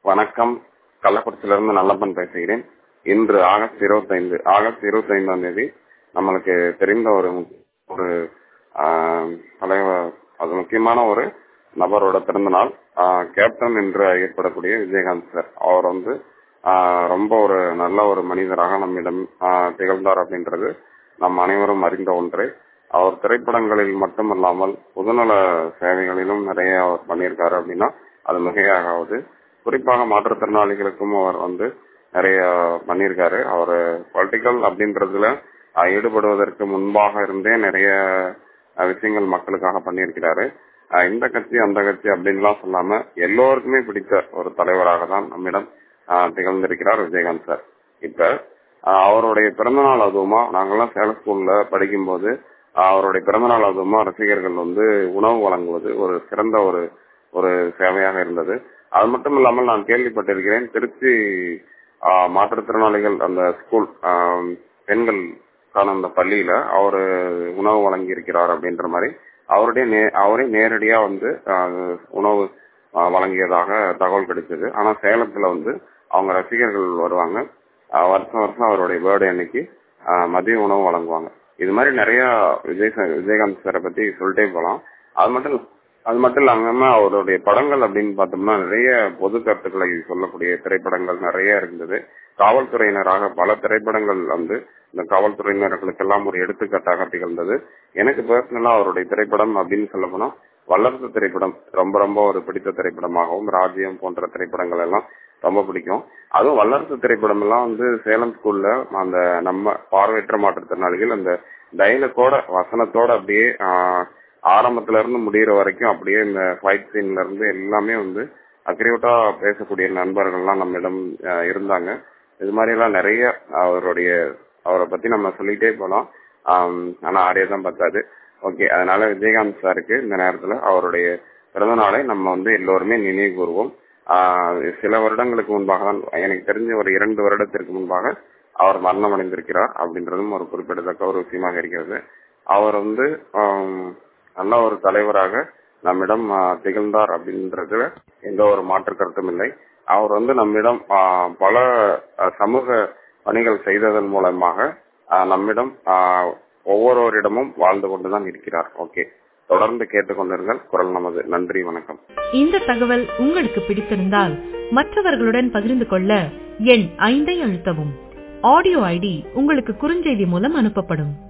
வணக்கம் கள்ளக்குறிச்சியிலிருந்து நல்லப்பன் பேசுகிறேன் இன்று ஆகஸ்ட் இருபத்தைந்து ஆகஸ்ட் இருபத்தி ஐந்தாம் தேதி நம்மளுக்கு தெரிந்த ஒரு மு- ஒரு ஆஹ், தலைவர் அது முக்கியமான ஒரு நபரோட பிறந்த நாள் ஆஹ், கேப்டன் என்று அறியப்படக்கூடிய விஜயகாந்த் சார் அவர் வந்து ஆஹ், ரொம்ப ஒரு நல்ல ஒரு மனிதராக நம்மிடம் ஆஹ், திகழ்ந்தார் அப்படின்றது நம் அனைவரும் அறிந்த ஒன்று அவர் திரைப்படங்களில் மட்டுமல்லாமல் பொதுநல சேவைகளிலும் நிறைய அவர் பண்ணியிருக்காரு அப்படின்னா அது மிகையாகாது குறிப்பாக மாற்றுத்திறனாளிகளுக்கும் அவர் வந்து நிறைய பண்ணியிருக்காரு அவர் பொலிட்டிக்கல் அப்படின்றதுல அஹ், ஈடுபடுவதற்கு முன்பாக இருந்தே நிறைய அஹ், விஷயங்கள் மக்களுக்காக பண்ணியிருக்கிறாரு அஹ், இந்த கட்சி அந்த கட்சி அப்படின்லாம் சொல்லாம எல்லோருக்குமே பிடித்த ஒரு தலைவராக தான் நம்மிடம் அஹ், திகழ்ந்திருக்கிறார் விஜயகாந்த் சார் இப்ப அஹ், அவருடைய பிறந்தநாள் அதுவுமா நாங்கெல்லாம் சேலம் ஸ்கூல்ல படிக்கும்போது அஹ், அவருடைய பிறந்தநாள் அதுவுமா ரசிகர்கள் வந்து உணவு வழங்குவது ஒரு சிறந்த ஒரு ஒரு சேவையாக இருந்தது அது மட்டும் இல்லாமல் நான் கேள்விப்பட்டிருக்கிறேன் திருச்சி ஆஹ், மாற்றுத்திறனாளிகள் அந்த ஸ்கூல் ஆஹ், பெண்களுக்கான அந்த பள்ளியில அவர் உணவு வழங்கி இருக்கிறார் அப்படின்ற மாதிரி அவருடைய நே- அவரே நேரடியா வந்து ஆஹ், உணவு ஆஹ், வழங்கியதாக தகவல் கிடைச்சது ஆனா சேலத்துல வந்து அவங்க ரசிகர்கள் வருவாங்க ஆஹ், வருஷம் வருஷம் அவருடைய பர்த்டே அன்னைக்கு ஆஹ், மதிய உணவு வழங்குவாங்க இது மாதிரி நிறைய விஜய் சார் விஜயகாந்த் சாரை பத்தி சொல்லிட்டே போலாம் அது மட்டும் இல்ல- அது மட்டும் இல்லாம அவருடைய படங்கள் அப்படின்னு பார்த்தோம்னா நிறைய பொது கருத்துக்களை சொல்லக்கூடிய திரைப்படங்கள் நிறைய இருந்தது காவல்துறையினராக பல திரைப்படங்கள் வந்து இந்த காவல்துறையினர்களுக்கெல்லாம் ஒரு எடுத்துக்காட்டாக திகழ்ந்தது எனக்கு பர்சனலா அவருடைய திரைப்படம் அப்படின்னு சொல்ல போனா வல்லரசு திரைப்படம் ரொம்ப ரொம்ப ஒரு பிடித்த திரைப்படமாகவும் ராஜ்யம் போன்ற திரைப்படங்கள் எல்லாம் ரொம்ப பிடிக்கும் அதுவும் வல்லரசு திரைப்படம் எல்லாம் வந்து சேலம் ஸ்கூல்ல அந்த நம்ம பார்வையற்ற மாற்றுத்திறனாளிகள் அந்த டைலக்கோட வசனத்தோட அப்படியே ஆஹ், ஆரம்பத்துல இருந்து முடியிற வரைக்கும் அப்படியே இந்த ஃபைட் சீன்ல இருந்து எல்லாமே வந்து அக்ரியூட்டா பேசக்கூடிய நண்பர்கள்லாம் நம்மிடம் ஆஹ், இருந்தாங்க இது மாதிரி எல்லாம் நிறைய அவருடைய அவரை பத்தி நம்ம சொல்லிட்டே போலாம் ஆம், ஆனா ஆடியோ தான் பத்தாது ஓகே அதனால விஜயகாந்த் சாருக்கு இந்த நேரத்துல அவருடைய பிறந்த நாளை நம்ம வந்து எல்லோருமே நினைவு கூறுவோம் ஆஹ், சில வருடங்களுக்கு முன்பாக தான் எனக்கு தெரிஞ்ச ஒரு இரண்டு வருடத்திற்கு முன்பாக அவர் மரணம் அடைந்திருக்கிறார் அப்படின்றதும் ஒரு குறிப்பிடத்தக்க ஒரு விஷயமாக இருக்கிறது அவர் வந்து ஆம், நல்ல ஒரு தலைவராக நம்மிடம் ஆஹ், திகழ்ந்தார் அப்படின்றதுல எந்த ஒரு மாற்று கருத்தும் இல்லை அவர் வந்து நம்மிடம் ஆஹ், பல ஆஹ், சமூக பணிகள் செய்ததன் மூலமாக ஆஹ், நம்மிடம் ஆஹ், ஒவ்வொருவரிடமும் வாழ்ந்து கொண்டுதான் இருக்கிறார் ஓகே தொடர்ந்து கேட்டுக்கொண்டிருங்கள் குரல் நமது நன்றி வணக்கம் இந்த தகவல் உங்களுக்கு பிடித்திருந்தால் மற்றவர்களுடன் பகிர்ந்து கொள்ள எண் ஐந்தை அழுத்தவும் ஆடியோ ஐடி உங்களுக்கு குறுஞ்செய்தி மூலம் அனுப்பப்படும்